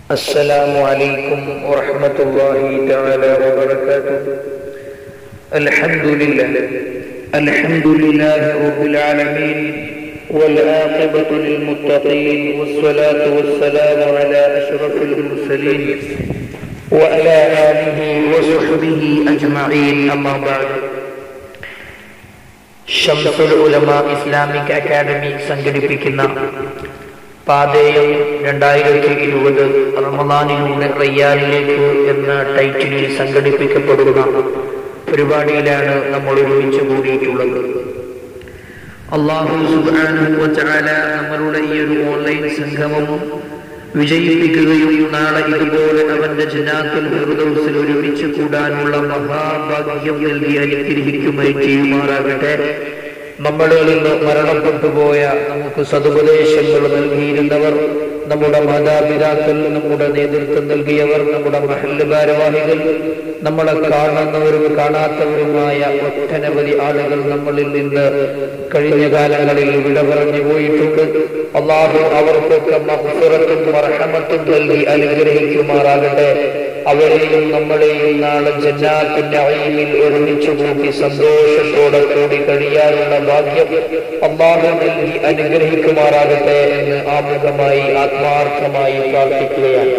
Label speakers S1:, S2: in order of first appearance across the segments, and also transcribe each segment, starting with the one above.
S1: السلام عليكم ورحمة الله تعالى وبركاته الحمد لله الحمد لله رب العالمين والعاقبة للمتقين والصلاة والسلام على أشرف المرسلين وعلى آله وصحبه أجمعين أما بعد ഷംസുൽ ഉലമ Islamic academy സംഘടിപ്പിക്കുന്ന പാതയം രണ്ടായിരത്തി ഇരുപത് റമദാനിലൂടെ റയ്യാനിലേക്ക് എന്ന ടൈറ്റിലിൽ സംഘടിപ്പിക്കപ്പെടുന്ന പരിപാടിയിലാണ് നമ്മൾ ഒരുമിച്ച് കൂടിയിട്ടുള്ളത് അള്ളാഹു സുബ്ഹാനഹു വതആല നമ്മളുടെ ഈ ഒരു ഓൺലൈൻ സംഗമം വിജയിപ്പിക്കുകയും നാളെ ഇതുപോലെ അവന്റെ ജനാത്തുൽ ഫിർദൗസിൽ ഒരുമിച്ച് കൂടാനുള്ള മഹാഭാഗ്യം നൽകി അനുഗ്രഹിക്കുകയും ചെയ്യുമാറാകട്ടെ നമ്മളിൽ നിന്ന് മരണപ്പെട്ടു പോയ നമുക്ക് സതുപദേശങ്ങൾ നൽകിയിരുന്നവർ നമ്മുടെ മാതാപിതാക്കൾ നമ്മുടെ നേതൃത്വം നൽകിയവർ നമ്മുടെ മഹല്ല് ഭാരവാഹികൾ നമ്മളെ കാണുന്നവരും കാണാത്തവരുമായ ഒട്ടനവധി ആളുകൾ നമ്മളിൽ നിന്ന് കഴിഞ്ഞ കാലങ്ങളിൽ വിട പറഞ്ഞു പോയിട്ടുണ്ട് അള്ളാഹു അവർക്കൊക്കെ മഹുറത്തും മർഹമത്തും നൽകി അനുഗ്രഹിക്കുമാറാകട്ടെ അവരെയും നമ്മളെയും നാളെ ജന്നാത്തിന്റെ അയിമിൽ ഒരുമിച്ച് കൂട്ടി സന്തോഷത്തോടെ കൂടി കഴിയാനുള്ള ഭാഗ്യം അള്ളാഹു നൽകി അനുഗ്രഹിക്കുമാറാകട്ടെ എന്ന് ആമുഖമായി ആത്മാർത്ഥമായി പ്രാർത്ഥിക്കുകയാണ്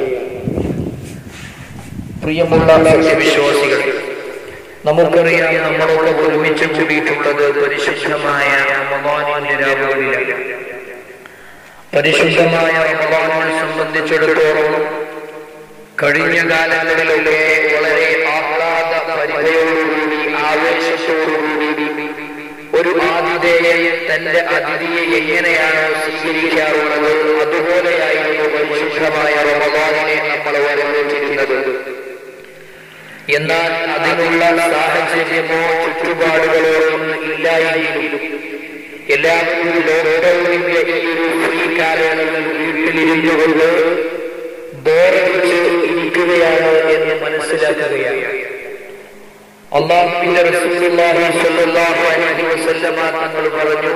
S1: പ്രിയമുള്ള വിശ്വാസികൾ നമുക്കറിയാം നമ്മളോട് ഒരുമിച്ച് കൂടിയിട്ടുള്ളത് പരിശുദ്ധമായ റമദാനിന്റെ രാവുകളിലാണ് പരിശുദ്ധമായ റമദാനിനെ സംബന്ധിച്ചിടത്തോളം കഴിഞ്ഞ കാലങ്ങളിലൊക്കെ വളരെ ആഹ്ലാദ പരിചയോടുകൂടി ആവേശത്തോടുകൂടി ഒരു ആതിഥേയെ തന്റെ അതിഥിയെ എങ്ങനെയാണോ സ്വീകരിക്കാറുള്ളത് അതുപോലെയായിരുന്നു പരിശുദ്ധമായ റമദാനിനെ നമ്മൾ വരവേറ്റിരുന്നത് എന്നാൽ അതിനുള്ള സാഹചര്യമോ ചുറ്റുപാടുകളോ ഒന്നും ഇല്ലായെങ്കിലും എല്ലാവരും ലോക്ക്ഡൌണിന്റെ ഈ ഒരു ഫ്രീ കാലയളവിൽ വീട്ടിലിരുന്നുകൊണ്ട് ബോറടിച്ച് ഇരിക്കുകയാണ് എന്ന് മനസ്സിലാക്കുകയാണ് അള്ളാഹുവിന്റെ റസൂലുള്ളാഹി സ്വല്ലല്ലാഹു അലൈഹി വസല്ലമ തങ്ങൾ പറഞ്ഞു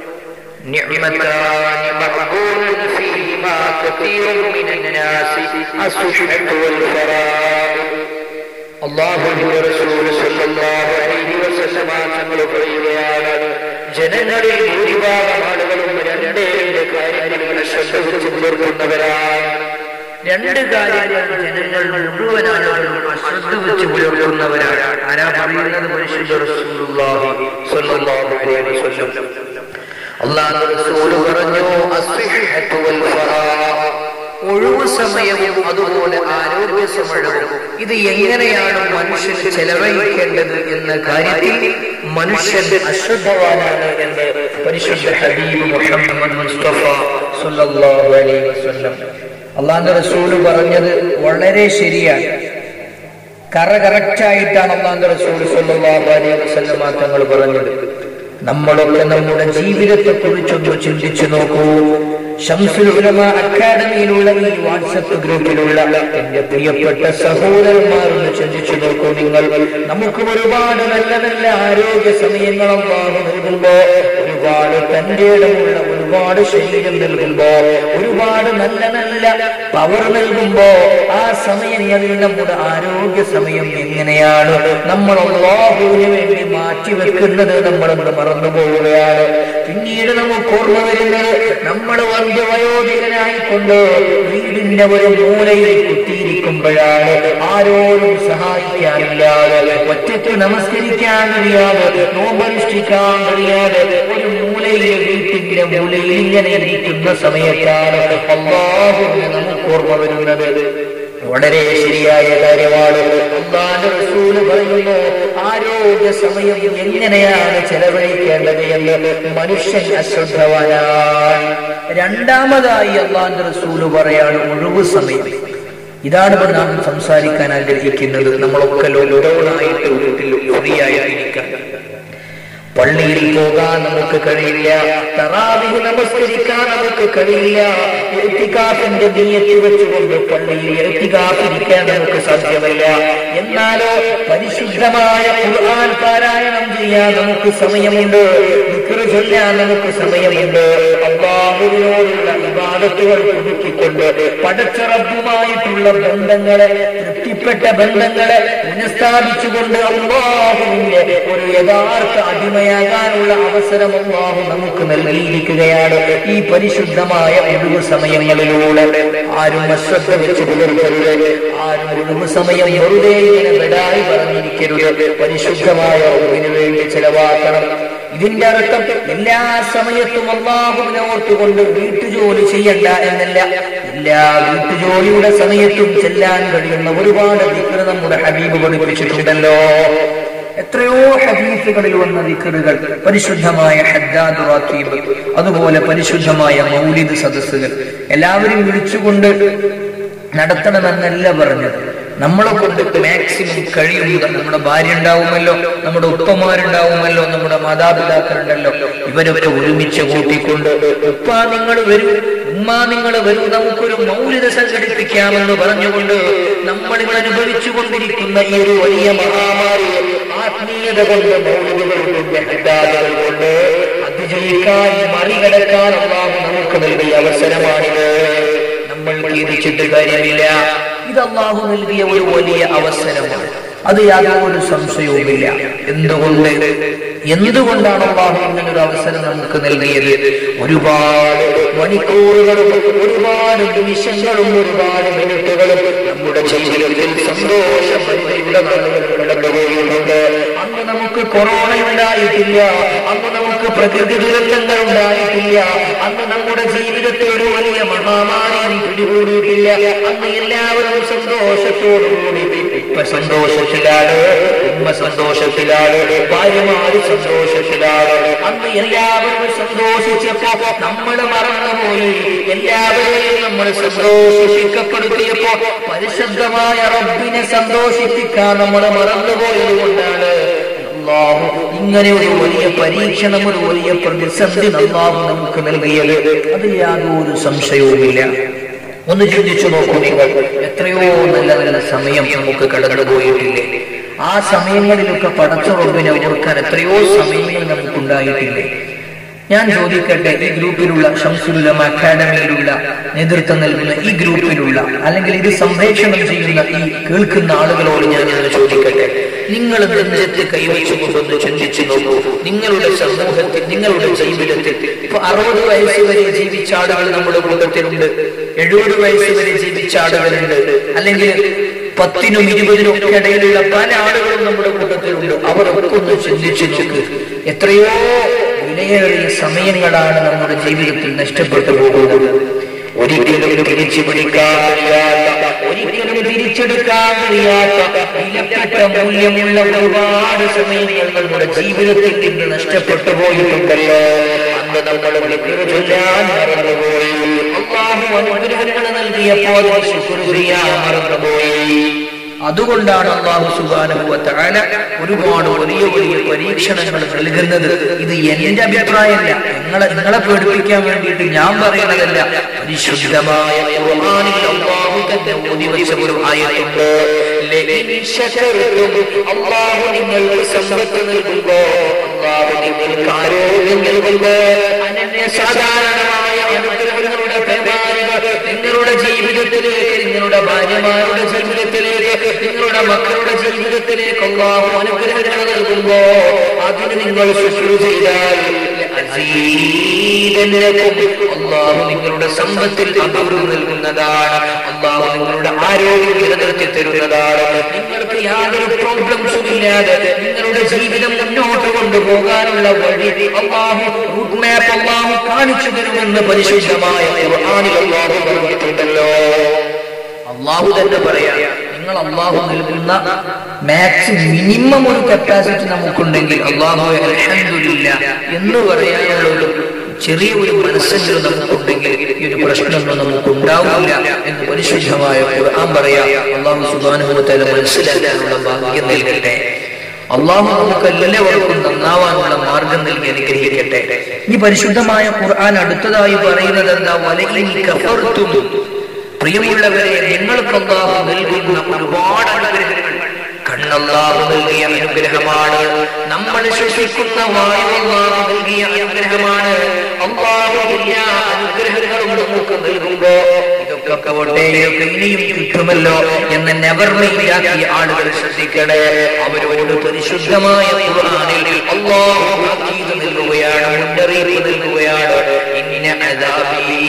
S1: نعمتان مقبول فيهما كثير من الناس الصحة والفراغ അള്ളാഹുവിന്റെ റസൂൽ സല്ലല്ലാഹു അലൈഹി വസല്ലമ തങ്ങൾ പറയുകയാണ് ജനങ്ങളിൽ ഭൂരിഭാഗം ആളുകളും രണ്ടേ രണ്ട് കാര്യങ്ങളിൽ ശ്രദ്ധ വെച്ച് പുലർത്തുന്നവരാണ് രണ്ട് കാര്യങ്ങൾ ജനങ്ങൾ മുഴുവൻ ആളുകളും അശ്രദ്ധ വെച്ച് പുലർത്തുന്നവരാണ് ആരാ പറയുന്നത് പരിശുദ്ധ റസൂലുള്ളാഹി സ്വല്ലല്ലാഹു അലൈഹി വസല്ലം അള്ളാഹു റസൂൽ പറഞ്ഞു അസ്സിഹത്തു വൽ ഫറാഹ് ഒഴിവു സമയവും അതുപോലെ ആരോഗ്യ സമയവും ഇത് എങ്ങനെയാണ് മനുഷ്യൻ ചെലവഴിക്കേണ്ടത് എന്ന കാര്യത്തിൽ മനുഷ്യൻ അശ്രദ്ധവാനാണ് എന്ന് പരിശുദ്ധ ഹബീബ് മുഹമ്മദ് മുസ്തഫ സല്ലല്ലാഹു അലൈഹി വസല്ലം അള്ളാന്റെ റസൂല് പറഞ്ഞത് വളരെ ശരിയാണ് കറ കറക്റ്റായിട്ടാണ് അള്ളാന്റെ റസൂൽ സല്ലല്ലാഹു അലൈഹി വസല്ലം തങ്ങൾ പറഞ്ഞത് നമ്മളൊക്കെ നമ്മുടെ ജീവിതത്തെ കുറിച്ചൊന്ന് ചിന്തിച്ചു നോക്കൂ ഷംസുൽ ഉലമ അക്കാദമിയിലുള്ള ഈ വാട്സപ്പ് ഗ്രൂപ്പിലുള്ള എന്റെ പ്രിയപ്പെട്ട സഹോദരന്മാരൊന്ന് ചിന്തിച്ചു നോക്കൂ നിങ്ങൾ നമുക്ക് ഒരുപാട് നല്ല നല്ല ആരോഗ്യ സമയങ്ങൾ അള്ളാഹു നൽകുമ്പോ ഒരുപാട് തന്റെ ഇടമുള്ള ഒരുപാട് ശരീരം നൽകുമ്പോ ഒരുപാട് നല്ല നല്ല പവർ നൽകുമ്പോ ആ സമയങ്ങളിൽ നമ്മുടെ ആരോഗ്യ സമയം എങ്ങനെയാണ് നമ്മൾ അള്ളാഹുവിന് വേണ്ടി മാറ്റിവെക്കുന്നത് നമ്മളൊന്ന് മറന്നു പോവുകയാണ് പിന്നീട് നമുക്ക് ഓർമ്മ വരുന്നത് നമ്മൾ വയോധികനായിക്കൊണ്ട് വീടിന്റെ ഒരു മൂലയിൽ കുത്തിയിരിക്കുമ്പോഴാണ് ആരോരും സഹായിക്കാനില്ലാതെ ഒറ്റയ്ക്ക് നമസ്കരിക്കാൻ കഴിയാതെ നോമ്പനുഷ്ഠിക്കാൻ കഴിയാതെ ഒരു മൂലയിലെ വീട്ടിന്റെ മൂലയിൽ ഇങ്ങനെ ഇരിക്കുന്ന സമയത്താണ് അള്ളാഹുവിന് നമുക്ക് ഓർമ്മ വരുന്നത് വളരെ ശരിയായ കാര്യമാണ് അള്ളാന്റെ റസൂല് പറയുന്നു ആരോഗ്യ സമയം എങ്ങനെയാണ് ചെലവഴിക്കേണ്ടത് എന്ന് മനുഷ്യൻ അശ്രദ്ധവാനാണ് രണ്ടാമതായി അള്ളാന്റെ റസൂല് പറയാണ് ഒഴിവ് സമയം ഇതാണ് ഇപ്പൊ നാം സംസാരിക്കാൻ ആഗ്രഹിക്കുന്നത് നമ്മളൊക്കെ ലോക്ക്ഡൌൺ ആയിട്ട് വീട്ടിൽ ഫ്രീ ആയിരിക്കാൻ പള്ളിയിൽ പോകാൻ നമുക്ക് കഴിയില്ല തറാവിഹ് നമസ്കരിക്കാൻ നമുക്ക് കഴിയില്ല എത്തിക്കാഫിന്റെ നീയത്ത് വെച്ചുകൊണ്ട് പള്ളിയിൽ എത്തിക്കാഫിരിക്കാൻ നമുക്ക് സാധ്യമല്ല എന്നാലോ പരിശുദ്ധമായ ഖുർആൻ പാരായണം ചെയ്യാൻ നമുക്ക് സമയമുണ്ട് ദിക്റ് ചൊല്ലാൻ നമുക്ക് സമയമുണ്ട് അള്ളാഹു
S2: അള്ളാഹുവിനോടുള്ള വിവാദത്തുകൾ പുതുക്കിക്കൊണ്ട് പടച്ച റബ്ബുമായിട്ടുള്ള ബന്ധങ്ങളെ തൃപ്തിപ്പെട്ട ബന്ധങ്ങളെ പുനഃസ്ഥാപിച്ചുകൊണ്ട് അള്ളാഹുവിന്റെ ഒരു യഥാർത്ഥ അടിമയാകാനുള്ള അവസരം അള്ളാഹു നമുക്ക് നൽകിയിരിക്കുകയാണ് ഈ പരിശുദ്ധമായ ഒഴിവ് സമയങ്ങളിലൂടെ ആരും അശ്രദ്ധ വെച്ച് പുലർത്തരുത് ആരും ഒഴിവ് സമയം വെറുതെ ഇങ്ങനെ വിടായി പറഞ്ഞിരിക്കരുത് പരിശുദ്ധമായ ഒഴിവിന് വേണ്ടി ചെലവാക്കണം ഇതിന്റെ അർത്ഥം എല്ലാ സമയത്തും അള്ളാഹുവിനെ ഓർത്തുകൊണ്ട് വീട്ടുജോലി ചെയ്യണ്ട എന്നല്ല എല്ലാ വീട്ടുജോലിയുടെ സമയത്തും ചെല്ലാൻ കഴിയുന്ന ഒരുപാട് ദിക്കറ് നമ്മുടെ ഹബീബ് പഠിപ്പിച്ചിട്ടുണ്ടല്ലോ എത്രയോ ഹദീസുകളിൽ വന്ന ദിക്കറുകൾ പരിശുദ്ധമായ ഹദ്ദാദ് റാത്തീബ് അതുപോലെ പരിശുദ്ധമായ മൗലിദ് സദസ്സുകൾ എല്ലാവരും വിളിച്ചുകൊണ്ട് നടത്തണമെന്നല്ല പറഞ്ഞത് നമ്മളെ കൊണ്ട് മാക്സിമം കഴിയുക നമ്മുടെ ഭാര്യ ഉണ്ടാവുമല്ലോ നമ്മുടെ ഉപ്പമാരുണ്ടാവുമല്ലോ നമ്മുടെ മാതാപിതാക്കളുണ്ടല്ലോ ഇവരൊക്കെ ഒരുമിച്ച് കൂട്ടിക്കൊണ്ട് ഉപ്പ നിങ്ങൾ വരൂ ഉമ്മ നിങ്ങൾ വരൂ നമുക്കൊരു മൗലിക സംഘടിപ്പിക്കാമെന്ന് പറഞ്ഞുകൊണ്ട് നമ്മൾ ഇന്ന് അനുഭവിച്ചു കൊണ്ടിരിക്കുന്ന ഈ ഒരു വലിയ മഹാമാരി ആത്മീയത കൊണ്ട് മൗലികകൾ കൊണ്ട് ഹിദാദകൾ കൊണ്ട് അതിജയിക്കാൻ മറികടക്കാൻ അള്ളാഹു നമുക്ക് നൽകിയ അവസരമാണിത് നമ്മൾ ഖേദിച്ചിട്ട് കാര്യമില്ല ഇത് അള്ളാഹു നൽകിയ ഒരു വലിയ അവസരമാണ് അത് യാതൊരു സംശയവുമില്ല എന്തുകൊണ്ട് എന്തുകൊണ്ടാണ് അള്ളാഹു ഇങ്ങനെ ഒരു അവസരം നമുക്ക് നൽകിയത് ഒരുപാട് മണിക്കൂറുകളും ഒരുപാട് നിമിഷങ്ങളും ഒരുപാട് മിനിറ്റുകളും നമ്മുടെ ജീവിതത്തിൽ സന്തോഷം പരിധിയുടെ നാളുകൾ കടന്നുപോയിട്ടുണ്ട് അന്ന് നമുക്ക് കൊറോണ ഉണ്ടായിട്ടില്ല അന്ന് നമുക്ക് പ്രകൃതി ദുരന്തങ്ങൾ ഉണ്ടായിട്ടില്ല അന്ന് നമ്മുടെ ജീവിതത്തിൽ ഒരു വലിയ മഹാമാരി പിടികൂടിയിട്ടില്ല അന്ന് എല്ലാവരും സന്തോഷത്തോടുകൂടി ഇപ്പൊ സന്തോഷത്തിലാണ് ഉമ്മ സന്തോഷത്തിലാണ് ഭാര്യമാര് സന്തോഷത്തിലാണ് അന്ന് എല്ലാവരും സന്തോഷിച്ചപ്പോ നമ്മൾ മറന്നുപോയി എല്ലാവരെയും നമ്മൾ സന്തോഷിക്കപ്പെടുത്തിയപ്പോ പരിശുദ്ധമായ റബ്ബിനെ സന്തോഷിപ്പിക്കാൻ നമ്മൾ മറന്നുപോയത് കൊണ്ടാണ് അള്ളാഹു ഇങ്ങനെ ഒരു വലിയ പരീക്ഷണം ഒരു വലിയ പ്രതിസന്ധി അള്ളാഹു നമുക്ക് നൽകിയത് അതിൽ യാതൊരു സംശയവുമില്ല ഒന്ന് ചിന്തിച്ചു നോക്കൂ നിങ്ങൾ എത്രയോ നല്ല നല്ല സമയം നമുക്ക് കടന്നുപോയിട്ടില്ലേ ആ സമയങ്ങളിലൊക്കെ പടച്ച റബ്ബിനെ ഓർക്കാൻ എത്രയോ സമയങ്ങൾ നമുക്കുണ്ടായിട്ടില്ലേ ഞാൻ ചോദിക്കട്ടെ ഈ ഗ്രൂപ്പിലുള്ള ഷംസുലുലമ അക്കാഡമിയിലുള്ള നേതൃത്വം നൽകുന്ന ഈ ഗ്രൂപ്പിലുള്ള അല്ലെങ്കിൽ ഇത് സംപ്രേഷണം ചെയ്യുന്ന ഈ കേൾക്കുന്ന ആളുകളോട് ഞാൻ ഞാൻ ചോദിക്കട്ടെ നിങ്ങൾ നെഞ്ചത്ത് കൈവച്ചുകൊണ്ടൊന്ന് ചിന്തിച്ചു നോക്കൂ നിങ്ങളുടെ സമൂഹത്തിൽ നിങ്ങളുടെ ജീവിതത്തിൽ ഇപ്പൊ അറുപത് വയസ്സ് വരെ ജീവിച്ച ആളുകൾ നമ്മുടെ കൂട്ടത്തിലുണ്ട് എഴുപത് വയസ്സ് വരെ ജീവിച്ച ആളുകളുണ്ട് അല്ലെങ്കിൽ പത്തിനും ഇരുപതിനും ഒക്കെ ഇടയിലുള്ള പല ആളുകളും നമ്മുടെ കൂട്ടത്തിലുണ്ട് അവരൊക്കെ ഒന്ന് ചിന്തിച്ചു നോക്ക് എത്രയോ വിലയേറിയ സമയങ്ങളാണ് നമ്മുടെ ജീവിതത്തിൽ നഷ്ടപ്പെട്ടു പോകുന്നത് ഒരിക്കലും തിരിച്ചു പിടിക്കാൻ കഴിയാത്ത ഒരിക്കലും തിരിച്ചെടുക്കാൻ കഴിയാത്ത വിലപ്പെട്ട മൂല്യമുള്ള ഒരുപാട് സമയങ്ങൾ നമ്മുടെ ജീവിതത്തിൽ നിന്ന് നഷ്ടപ്പെട്ടു പോയിട്ടുണ്ടല്ലോ അന്ന് നമ്മൾ വിളിക്കുക ചൊല്ലാൻ മറന്നുപോയി അള്ളാഹു അനുഗ്രഹങ്ങൾ നൽകിയപ്പോൾ ശുക്ർ ചെയ്യാൻ മറന്നുപോയി അതുകൊണ്ടാണ് അള്ളാഹു സുബാനുഭവത്താല ഒരുപാട് വലിയ വലിയ പരീക്ഷണങ്ങൾ നൽകുന്നത് ഇത് എന്റെ അഭിപ്രായമല്ല നിങ്ങളെ നിങ്ങളെ പേടിപ്പിക്കാൻ വേണ്ടിയിട്ട് ഞാൻ പറയുന്നതല്ല പരിശുദ്ധമായ ഖുർആനിൽ അള്ളാഹു തന്നെ ഓതി വെച്ച ഒരു ആയത്തുണ്ട് ലഇൻ ശകർതും അള്ളാഹു നിങ്ങൾക്ക് സമ്പത്ത് നൽകുമ്പോ അള്ളാഹു നിങ്ങൾക്ക് ആരോഗ്യം നൽകുമ്പോ അനന്യ സാധാരണമായ അനുഗ്രഹങ്ങളുടെ പേമാരികൾ നിങ്ങളുടെ ജീവിതത്തിലേക്ക് നിങ്ങളുടെ ഭാര്യമാരുടെ ജീവിതത്തിലേക്ക് നിങ്ങളുടെ മക്കളുടെ ജീവിതത്തിലേക്ക് അള്ളാഹു അനുഗ്രഹങ്ങൾ നൽകുമ്പോ അതിന് നിങ്ങൾ ശുശ്രൂഷ ചെയ്താൽ അസീദന്നക്കും അള്ളാഹു നിങ്ങളുടെ സമ്പത്തിൽ അപൂർവം നൽകുന്നതാണ് അള്ളാഹു നിങ്ങളുടെ ആരോഗ്യം നിലനിർത്തി തരുന്നതാണ് നിങ്ങൾക്ക് യാതൊരു പ്രോബ്ലംസും ഇല്ലാതെ നിങ്ങളുടെ ജീവിതം മുന്നോട്ട് കൊണ്ടുപോകാനുള്ള വഴി അള്ളാഹു റൂട്ട് മാപ്പ് അള്ളാഹു കാണിച്ചു തരുമെന്ന് പരിശുദ്ധമായ ഖുർആനിൽ അള്ളാഹു പറഞ്ഞിട്ടുണ്ടല്ലോ അള്ളാഹു തന്നെ പറയാ നിങ്ങൾ അള്ളാഹു നൽകുന്ന മാക്സ് മിനിമം ഒരു കപ്പാസിറ്റി നമുക്കുണ്ടെങ്കിൽ അള്ളാഹു അൽഹംദുലില്ല എന്ന് പറയാനുള്ള ഒരു ചെറിയ ഒരു മനസ്സെങ്കിലും നമുക്കുണ്ടെങ്കിൽ ഈ ഒരു പ്രശ്നമൊന്നും നമുക്ക് ഉണ്ടാവില്ല എന്ന് പരിശുദ്ധമായ ഖുർആൻ പറയാ അള്ളാഹു സുബാനുഭവത്തെ മനസ്സിലാക്കാനുള്ള ഭാഗ്യം നൽകട്ടെ അള്ളാഹു നമുക്ക് എല്ലാവർക്കും നന്നാവാനുള്ള മാർഗം നൽകി അനുഗ്രഹിക്കട്ടെ ഈ പരിശുദ്ധമായ ഖുർആൻ അടുത്തതായി പറയുന്നത് എന്താ വലയിൽ കഫർത്തും പ്രിയമുള്ളവരെ നിങ്ങൾക്ക് അള്ളാഹു നൽകുന്ന ഒരുപാട് അനുഗ്രഹങ്ങൾ കണ്ണല്ലാഹു നൽകിയ അനുഗ്രഹമാണ് നമ്മൾ ശ്വസിക്കുന്ന വായു അല്ലാഹു നൽകിയ അനുഗ്രഹമാണ് അള്ളാഹു എല്ലാ അനുഗ്രഹങ്ങളും നമുക്ക് നൽകുമ്പോ ഇതൊക്കെ പോട്ടെ ഇതൊക്കെ ഇനിയും കിട്ടുമല്ലോ എന്ന് നെവർ മൈൻഡാക്കിയ ആളുകൾ ശ്രദ്ധിക്കണേ അവരോട് പരിശുദ്ധമായ ഖുർആനിൽ അള്ളാഹു താക്കീത് നൽകുകയാണ് മുന്നറിയിപ്പ് നൽകുകയാണ് ഇന്ന അദാബി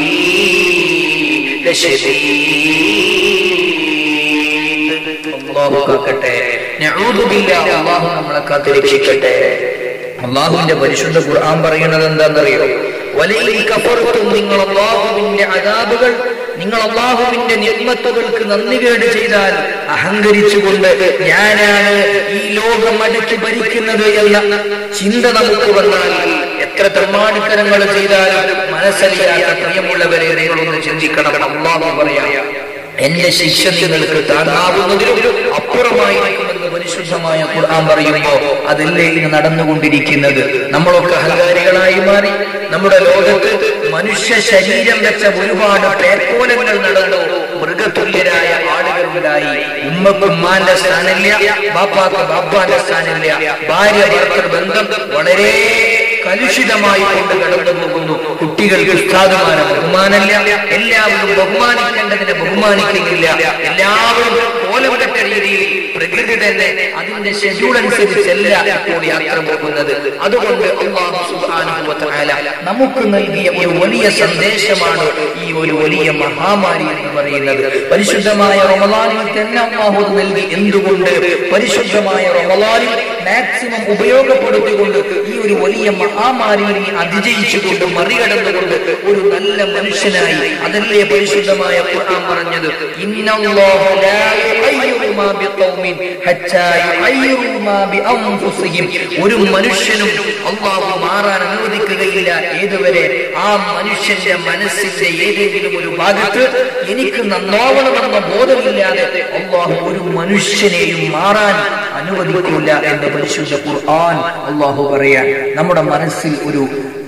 S2: ലശദീദ് അള്ളാഹു കാക്കട്ടെ നഊദു ബില്ലാഹ് അള്ളാഹു നമ്മളെ കാത്തിരക്ഷിക്കട്ടെ അള്ളാഹുവിന്റെ പരിശുദ്ധ ഖുർആൻ പറയുന്നത് എന്താണെന്നറിയോ വലയിൽ കഫർത്തും നിങ്ങൾ അള്ളാഹുവിന്റെ അതാബുകൾ നിങ്ങൾ അള്ളാഹുവിന്റെ നിർമ്മത്തുകൾക്ക് നന്ദികേട് ചെയ്താൽ അഹങ്കരിച്ചുകൊണ്ട് ഞാനാണ് ഈ ലോകം അടക്കി ഭരിക്കുന്നത് എന്ന ചിന്ത നമുക്ക് വന്നാൽ എത്ര തെമ്മാടിത്തരങ്ങൾ ചെയ്താലും മനസ്സലിയാത്ത പ്രിയമുള്ളവരെ നിങ്ങളൊന്ന് ചിന്തിക്കണം അള്ളാഹു പറയാം എന്റെ ശിക്ഷ നിങ്ങൾക്ക് താങ്ങാവുന്നതിലും അപ്പുറമായിരിക്കുമെന്ന് പരിശുദ്ധമായ ഖുർആൻ പറയുമ്പോ അതല്ലേ ഇന്ന് നടന്നുകൊണ്ടിരിക്കുന്നത് നമ്മളൊക്കെ അഹങ്കാരികളായി മാറി നമ്മുടെ ലോകത്ത് മനുഷ്യ ശരീരം വെച്ച ഒരുപാട് പേക്കോലങ്ങൾ നടന്നു മൃഗതുല്യരായ ആളുകളുണ്ടായി ഉമ്മക്ക് ഉമ്മാന്റെ സ്ഥാനമില്ല ബാപ്പാക്ക് ബാപ്പാന്റെ സ്ഥാനമില്ല ഭാര്യ ഭർത്തൃ ബന്ധം വളരെ കലുഷിതമായി കൊണ്ട് കടന്നു പോകുന്നു കുട്ടികൾക്ക് ഉസ്താദുമാരെ ബഹുമാനമില്ല എല്ലാവരും ബഹുമാനിക്കേണ്ടതിനെ ബഹുമാനിക്കുന്നില്ല എല്ലാവരും കോലം കെട്ട രീതിയിൽ പ്രകൃതി തന്നെ അതിന്റെ ഷെഡ്യൂൾ അനുസരിച്ചല്ല ഇപ്പോൾ യാത്ര പോകുന്നത് അതുകൊണ്ട് അല്ലാഹു സുബ്ഹാനഹു വ തആല നമുക്ക് നൽകിയ ഒരു വലിയ സന്ദേശമാണ് ഈ ഒരു വലിയ മഹാമാരി എന്ന് പറയുന്നത് പരിശുദ്ധമായ റമദാനിൽ തന്നെ അള്ളാഹു അത് നൽകി എന്തുകൊണ്ട് പരിശുദ്ധമായ റമദാനിൽ മാക്സിമം ഉപയോഗപ്പെടുത്തിക്കൊണ്ട് ഈ ഒരു വലിയ മഹാമാരിയെ അതിജയിച്ചുകൊണ്ട് മറികടന്നുകൊണ്ട് ഒരു നല്ല മനുഷ്യനായി അതല്ലേ പരിശുദ്ധമായ ഖുർആൻ പറഞ്ഞത് ഇന്നല്ലാഹു ലാ യുഗയ്യിറു മാ ബിഖൗമിൻ ഹത്താ യുഗയ്യിറു മാ ബിഅൻഫുസിഹിം ഒരു മനുഷ്യനും അള്ളാഹു മാറാൻ അനുവദിക്കുകയില്ല ഏതുവരെ ആ മനുഷ്യന്റെ മനസ്സിന്റെ ഏതെങ്കിലും ഒരു ഭാഗത്ത് എനിക്ക് നന്നാവണമെന്ന ബോധമില്ലാതെ അള്ളാഹു ഒരു മനുഷ്യനെയും മാറാൻ അനുവദിക്കില്ല എന്ന് പരിശുദ്ധ ഖുർആൻ അള്ളാഹു പറയാൻ നമ്മുടെ മനസ്സിൽ ഒരു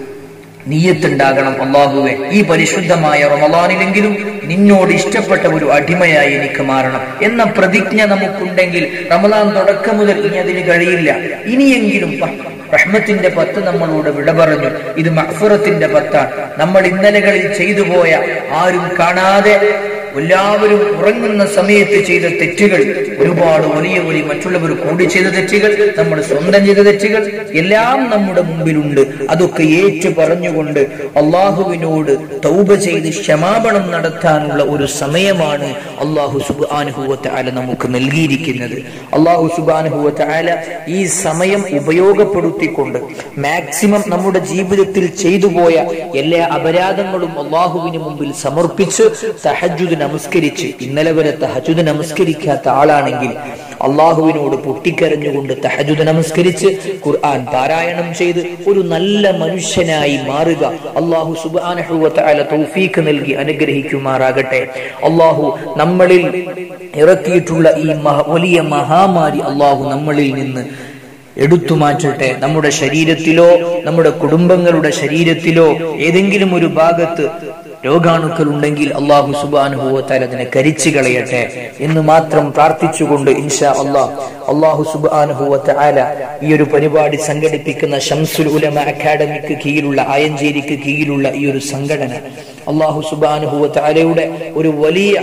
S2: നീയത്തുണ്ടാകണം അള്ളാഹുവെ ഈ പരിശുദ്ധമായ റമദാനിലെങ്കിലും നിന്നോട് ഇഷ്ടപ്പെട്ട ഒരു അടിമയായി എനിക്ക് മാറണം എന്ന പ്രതിജ്ഞ നമുക്കുണ്ടെങ്കിൽ റമദാൻ തുടക്കം മുതൽ ഇനി അതിന് കഴിയില്ല ഇനിയെങ്കിലും പ- റഹ്മത്തിന്റെ പത്ത് നമ്മളോട് വിട പറഞ്ഞു ഇത് മഹ്ഫുറത്തിന്റെ പത്താണ് നമ്മൾ ഇന്നലകളിൽ ചെയ്തു പോയ ആരും കാണാതെ എല്ലാവരും ഉറങ്ങുന്ന സമയത്ത് ചെയ്ത തെറ്റുകൾ ഒരുപാട് വലിയ വലിയ മറ്റുള്ളവർ കൂടി ചെയ്ത തെറ്റുകൾ നമ്മൾ സ്വന്തം ചെയ്ത തെറ്റുകൾ എല്ലാം നമ്മുടെ മുമ്പിലുണ്ട് അതൊക്കെ ഏറ്റു പറഞ്ഞുകൊണ്ട് അള്ളാഹുവിനോട് തൗബ ചെയ്ത് ക്ഷമാപണം നടത്താനുള്ള ഒരു സമയമാണ് അള്ളാഹു സുബാനുഭവത്തെ ആല നമുക്ക് നൽകിയിരിക്കുന്നത് അള്ളാഹു സുബാനുഭവത്തെ ആല ഈ സമയം ഉപയോഗപ്പെടുത്തിക്കൊണ്ട് മാക്സിമം നമ്മുടെ ജീവിതത്തിൽ ചെയ്തു പോയ എല്ലാ അപരാധങ്ങളും അള്ളാഹുവിന് മുമ്പിൽ സമർപ്പിച്ച് തഹജുദ് നമസ്കരിച്ച് ഇന്നലെ വരെ തഹജുദ് നമസ്കരിക്കാത്ത ആളാണെങ്കിൽ അള്ളാഹുവിനോട് പൊട്ടിക്കരഞ്ഞുകൊണ്ട് തഹജുദ് നമസ്കരിച്ച് ഖുർആൻ പാരായണം ചെയ്ത് ഒരു നല്ല മനുഷ്യനായി മാറുക അള്ളാഹു സുബാനഹുവല തൗഫീഖ് നൽകി അനുഗ്രഹിക്കുമാറാകട്ടെ അള്ളാഹു നമ്മളിൽ ഇറക്കിയിട്ടുള്ള ഈ മഹ- വലിയ മഹാമാരി അള്ളാഹു നമ്മളിൽ നിന്ന് എടുത്തു മാറ്റട്ടെ നമ്മുടെ ശരീരത്തിലോ നമ്മുടെ കുടുംബങ്ങളുടെ ശരീരത്തിലോ ഏതെങ്കിലും ഒരു ഭാഗത്ത് രോഗാണുക്കൾ ഉണ്ടെങ്കിൽ അള്ളാഹു സുബാനുഭവത്താൽ അതിനെ കരിച്ചു കളയട്ടെ എന്ന് മാത്രം പ്രാർത്ഥിച്ചുകൊണ്ട് ഇൻഷാ അള്ളാഹ് അള്ളാഹു സുബാനുഭവത്ത ആല ഈ ഒരു പരിപാടി സംഘടിപ്പിക്കുന്ന ഷംസുൽ ഉലമ അക്കാഡമിക്ക് കീഴിലുള്ള ആയഞ്ചേരിക്ക് കീഴിലുള്ള ഈ ഒരു സംഘടന അള്ളാഹു സുബാനുഭവത്ത ആലയുടെ ഒരു വലിയ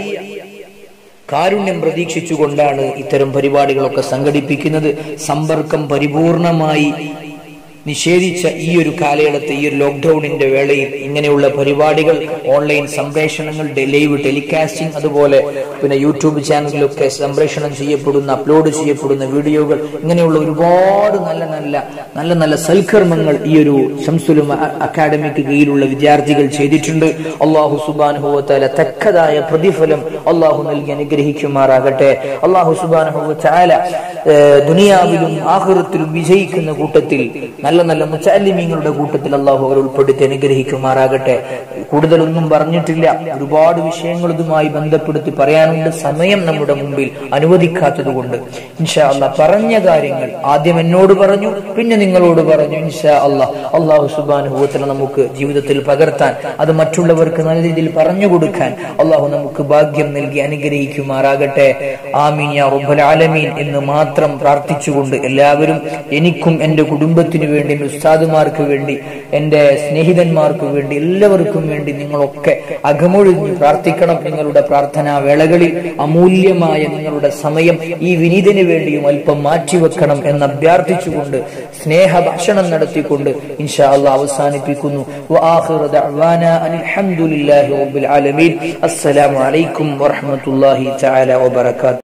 S2: കാരുണ്യം പ്രതീക്ഷിച്ചുകൊണ്ടാണ് ഇത്തരം പരിപാടികളൊക്കെ സംഘടിപ്പിക്കുന്നത് സമ്പർക്കം പരിപൂർണമായി നിഷേധിച്ച ഈ ഒരു കാലയളത്ത് ഈ ഒരു ലോക്ക്ഡൌണിന്റെ വേളയിൽ ഇങ്ങനെയുള്ള പരിപാടികൾ ഓൺലൈൻ സംപ്രേഷണങ്ങൾ ഡെ- ലൈവ് ടെലികാസ്റ്റിംഗ് അതുപോലെ പിന്നെ യൂട്യൂബ് ചാനലിലൊക്കെ സംപ്രേഷണം ചെയ്യപ്പെടുന്ന അപ്ലോഡ് ചെയ്യപ്പെടുന്ന വീഡിയോകൾ ഇങ്ങനെയുള്ള ഒരുപാട് നല്ല നല്ല നല്ല നല്ല സൽക്കർമ്മങ്ങൾ ഈ ഒരു ശംസുലും അക്കാഡമിക്ക് കീഴിലുള്ള വിദ്യാർത്ഥികൾ ചെയ്തിട്ടുണ്ട് അള്ളാഹു സുബാനുഭവത്താല തക്കതായ പ്രതിഫലം അള്ളാഹു നൽകി അനുഗ്രഹിക്കുമാറാകട്ടെ അള്ളാഹു സുബാനുഭവത്താല ദുനിയാവിലും ആഹൃത്തിലും വിജയിക്കുന്ന കൂട്ടത്തിൽ നല്ല നല്ല നല്ല മുച്ചാലിമീങ്ങളുടെ കൂട്ടത്തിൽ അള്ളാഹു അവർ ഉൾപ്പെടുത്തി അനുഗ്രഹിക്കുമാറാകട്ടെ കൂടുതലൊന്നും പറഞ്ഞിട്ടില്ല ഒരുപാട് വിഷയങ്ങൾ ഇതുമായി ബന്ധപ്പെടുത്തി പറയാനുണ്ട് സമയം നമ്മുടെ മുമ്പിൽ അനുവദിക്കാത്തത് കൊണ്ട് ഇൻഷാ അള്ളാഹ് പറഞ്ഞ കാര്യങ്ങൾ ആദ്യം എന്നോട് പറഞ്ഞു പിന്നെ നിങ്ങളോട് പറഞ്ഞു ഇൻഷാ അള്ളാഹ് അള്ളാഹു സുബാനുഭവത്തിൽ നമുക്ക് ജീവിതത്തിൽ പകർത്താൻ അത് മറ്റുള്ളവർക്ക് നല്ല രീതിയിൽ പറഞ്ഞു കൊടുക്കാൻ അള്ളാഹു നമുക്ക് ഭാഗ്യം നൽകി അനുഗ്രഹിക്കുമാറാകട്ടെ ആമീൻ യാ റബ്ബൽ ആലമീൻ എന്ന് മാത്രം പ്രാർത്ഥിച്ചുകൊണ്ട് എല്ലാവരും എനിക്കും എന്റെ കുടുംബത്തിനു വേണ്ടി എന്റെ ഉസ്താദുമാർക്ക് വേണ്ടി എന്റെ സ്നേഹിതന്മാർക്ക് വേണ്ടി എല്ലാവർക്കും വേണ്ടി നിങ്ങളൊക്കെ അകമൊഴിഞ്ഞ് പ്രാർത്ഥിക്കണം നിങ്ങളുടെ പ്രാർത്ഥനാ വേളകളിൽ അമൂല്യമായ നിങ്ങളുടെ സമയം ഈ വിനീതന് വേണ്ടിയും അല്പം മാറ്റിവെക്കണം എന്ന് അഭ്യർത്ഥിച്ചുകൊണ്ട് സ്നേഹ ഭക്ഷണം നടത്തിക്കൊണ്ട് ഇൻഷാ അള്ളാഹ് അവസാനിപ്പിക്കുന്നു وآخر دعوانا أن الحمد لله رب العالمين السلام عليكم ورحمة الله تعالى وبركاته